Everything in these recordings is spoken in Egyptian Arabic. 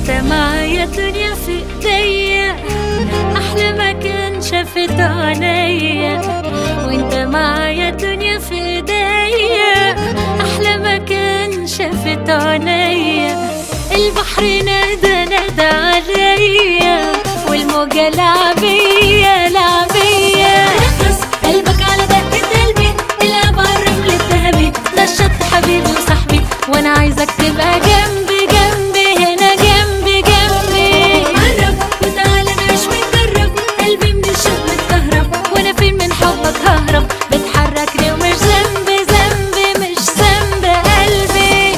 وانت معايا الدنيا في ايديا احلى مكان شافت عينيا وانت معايا الدنيا في ايديا احلى مكان شافت عينيا البحر نادى نادى عليا والموجة لعبية لعبية رقص قلبك على دقة قلبي العب على الرمل الذهبي ده الشط حبيبي وصاحبي وانا عايزك تبقى جنبي جنبي هنا جنبي جنبي قرب وتعالى نعيش ونجرب قلبي من الشوق متكهرب وانا فين من حبك ههرب بتحركني ومش ذنبي ذنبي مش ذنب قلبي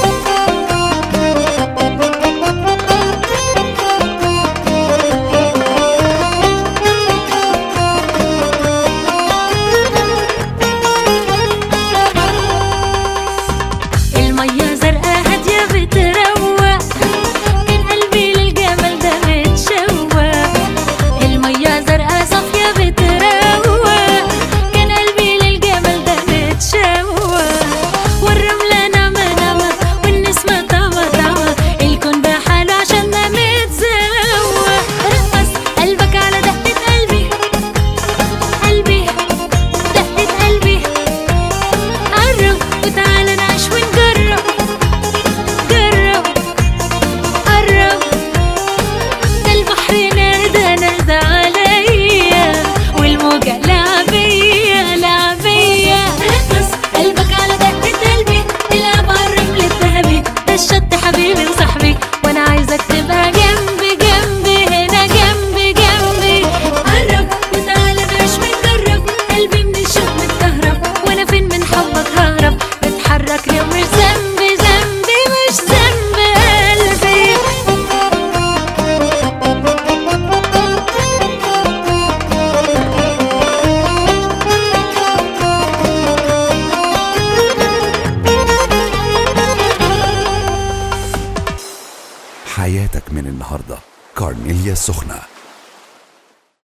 المية زرقاء هادية بتروق كان قلبي للجمال ده متشوق المية زرقاء صافية بتروق كان قلبي للجمال ده متشوق والرملة نعمة نعمة والنسمة طعمة طعمة الكون بحاله عشان ده متزوق رقص قلبك على دقة قلبي قلبي دقة قلبي قرب وتعالى نعيش ونجرب جرب قرب ده البحر نادى نادى عليا والموجة لعبية لعبية رقص قلبك على دقة قلبي العب على الرمل الذهبي ده الشط حبيبي وصاحبي وانا عايزك تبقى جنبي جنبي هنا جنبي جنبي قرب وتعالى نعيش ونجرب قلبي من الشوق متكهرب وانا فين من حبك ههرب بتحركني ومش ذنبي ذنبي مش ذنب قلبي حياتك من النهاردة كارنيليا السخنة